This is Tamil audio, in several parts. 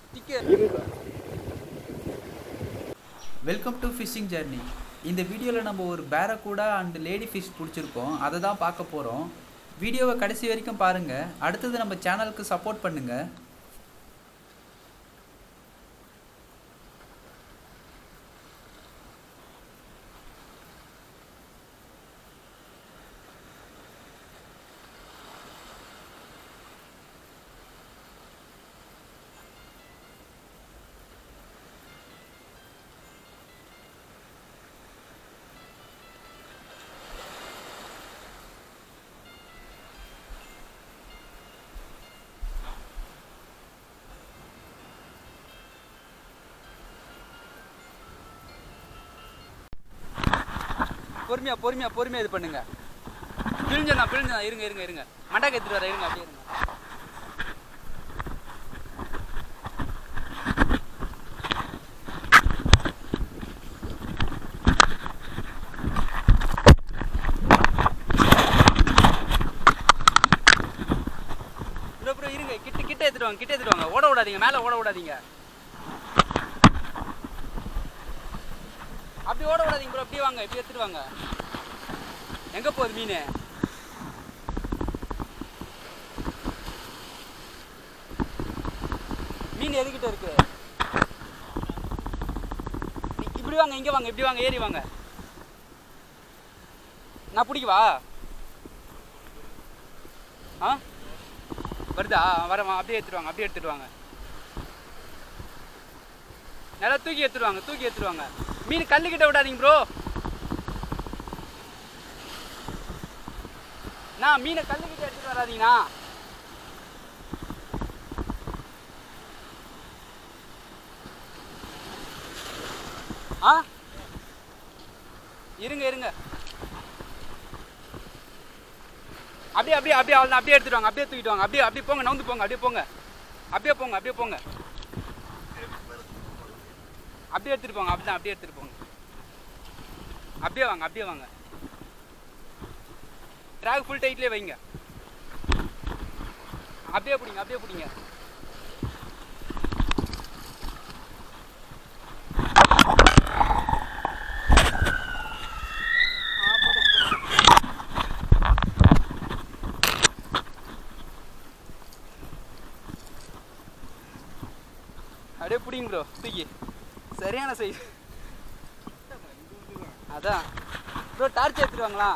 வெல்கம் டு ஃபிஷிங் ஜர்னி இந்த வீடியோவில் நம்ம ஒரு பேரக்கூடா அண்ட் லேடி ஃபிஷ் பிடிச்சிருக்கோம் அதை தான் பார்க்க போகிறோம் வீடியோவை கடைசி வரைக்கும் பாருங்கள் அடுத்தது நம்ம சேனலுக்கு சப்போர்ட் பண்ணுங்கள் பொறுமையா பொறுமையா பொறுமையா இது பண்ணுங்க பிழிஞ்சா பிழிஞ்சா இருங்க இருங்க இருங்க மண்டாக்கு எடுத்துட்டு வர இருங்க அப்படியே இருங்க இந்த அப்புறம் இருங்க கிட்ட கிட்ட எடுத்துட்டு வாங்க கிட்ட எடுத்துட்டு வாங்க ஓட விடாதீங்க மேல ஓட விடாதீங்க அப்படி ஓட விடாதீங்க ப்ரோ அப்படியே வாங்க இப்படி எடுத்துட்டு வாங்க எங்க போகுது மீன் மீன் எதுகிட்ட இருக்கு இ- இப்படி வாங்க இங்க வாங்க இப்படி வாங்க ஏறி வாங்க நான் பிடிக்கவா ஆ வருதா வரமா அப்படியே எடுத்துட்டு வாங்க அப்படியே எடுத்துட்டு வாங்க நல்லா தூக்கி எடுத்துட்டு வாங்க தூக்கி எடுத்துட்டு வாங்க மீன் கல்லுக்கிட்ட விடாதீங்க ப்ரோ நான் மீனை கல்லுக்கிட்ட எடுத்துட்டு வராதீங்கண்ணா ஆ இருங்க இருங்க அப்படியே அப்படியே அப்படியே அவ்வளோ அப்படியே எடுத்துட்டு வாங்க அப்படியே தூக்கிட்டு வாங்க அப்படியே அப்படியே போங்க நவுந்து போங்க அப்படியே போங்க அப்படியே போங்க அப்படியே போங்க அப்படியே எடுத்துட்டு போங்க அப்படிதான் அப்படியே எடுத்துட்டு போங்க அப்படியே வாங்க அப்படியே வாங்க ட்ராக் ஃபுல் டைட்லேயே வைங்க அப்படியே பிடிங்க அப்படியே பிடிங்க ஆ, போதும், போதும். அப்படியே பிடிங்க ப்ரோ தூக்கி சரியான சைஸ் அதான் ப்ரோ டார்ச் எடுத்துட்டு வாங்களா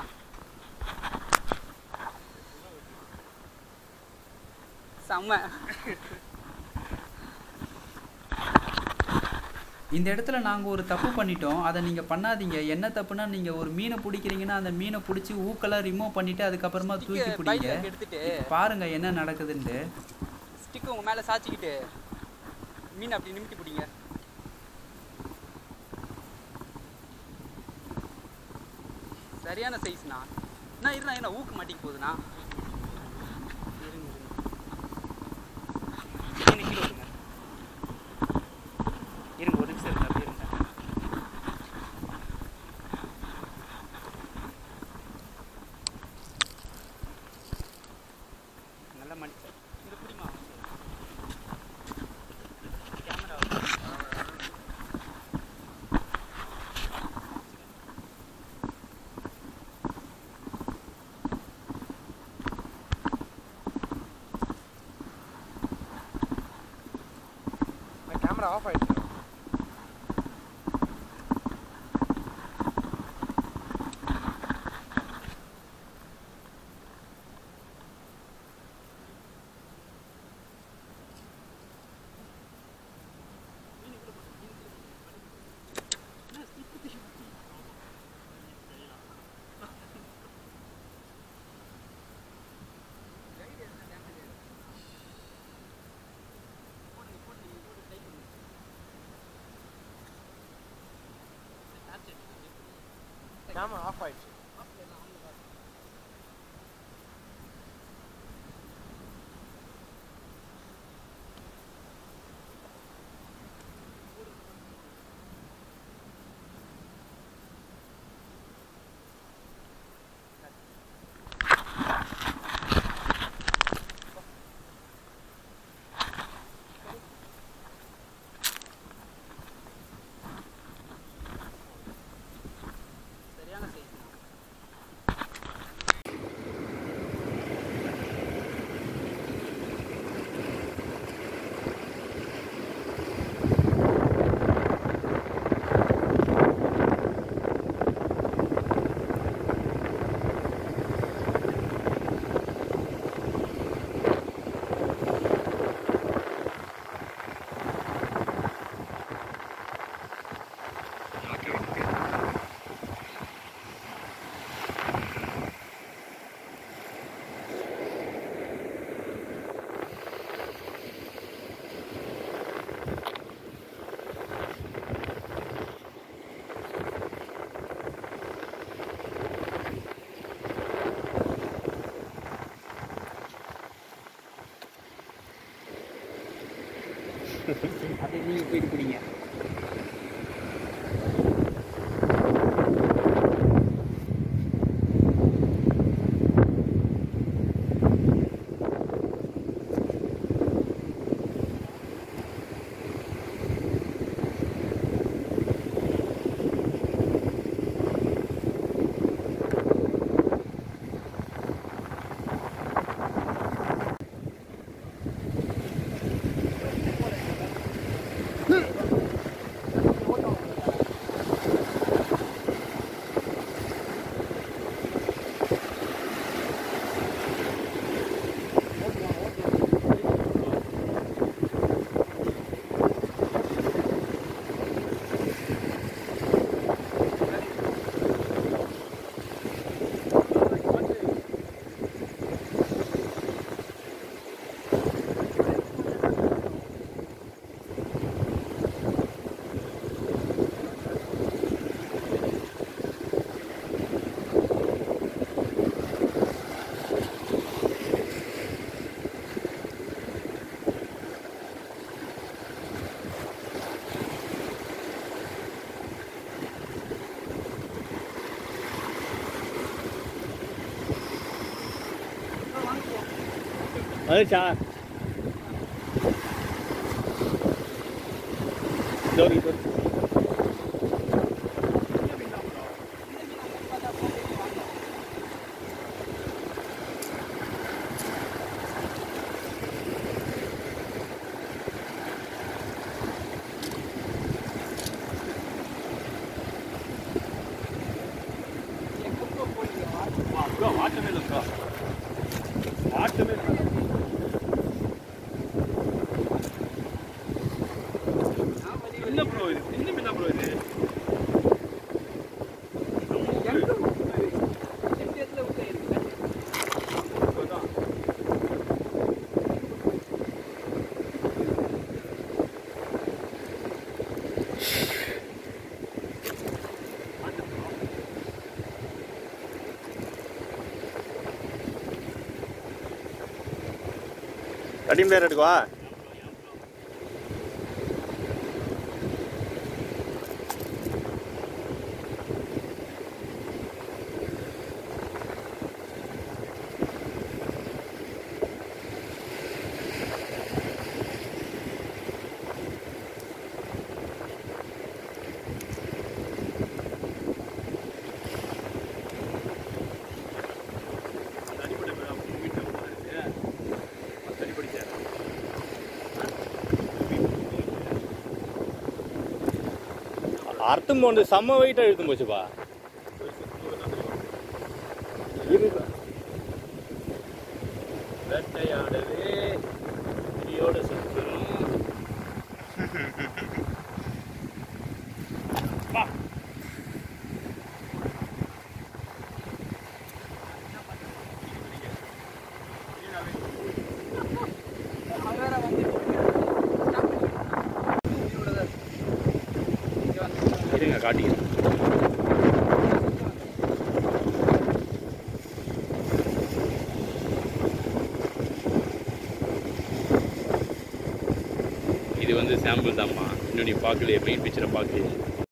செம்ம இந்த இடத்துல நாங்கள் ஒரு தப்பு பண்ணிட்டோம் அதை நீங்கள் பண்ணாதீங்க என்ன தப்புனா நீங்கள் ஒரு மீனை பிடிக்கிறீங்கன்னா அந்த மீனை பிடிச்சி ஊக்கெல்லாம் ரிமூவ் பண்ணிவிட்டு அதுக்கப்புறமா தூக்கி Stick பிடிங்க bike எடுத்துட்டு இப்ப பாருங்க என்ன நடக்குதுன்ட்டு ஸ்டிக் உங்க மேல சாச்சிக்கிட்டு மீன் அப்படி நிமித்தி பிடிங்க சரியான சைஸ்ண்ணா நான் இருந்தா என்ன ஊக்கு மாட்டிக்க போகுதுண்ணா இருங்க, இருங்க. மீனை கீழே விடுங்க. இருங்க ஒரு நிமிஷம் இருங்க அப்படியே இருங்க நல்லா மடிச்ச இந்த பிடிமா கேமரா கேமரா ஆஃப் ஆயிடுச்சு கேமரா ஆஃப் ஆயிடுச்சு அப்படியே நீங்கள் போயிட்டு பிடிங்க வந்துச்சா இதோ இதோ. bro, watermelon, bro. Watermelon. என்ன ப்ரோ இது என்ன என்ன ப்ரோ இது அதான். கட்டிங் பிளேயர் எடுக்கவா அடிப்படை மேடம் வீட்டில் போகிறது அடிப்படை சார் அர்த்தம் வந்து செம்ம வெயிட்டாக இழுத்து போச்சுப்பா வேட்டையாடவே இடியோட சுத்தணும் இருங்க காட்டிக்கிறேன் இது வந்து சாம்பிள் தான்மா இன்னும் நீ பார்க்கலையே மெயின் பிக்சரை பார்க்கலையே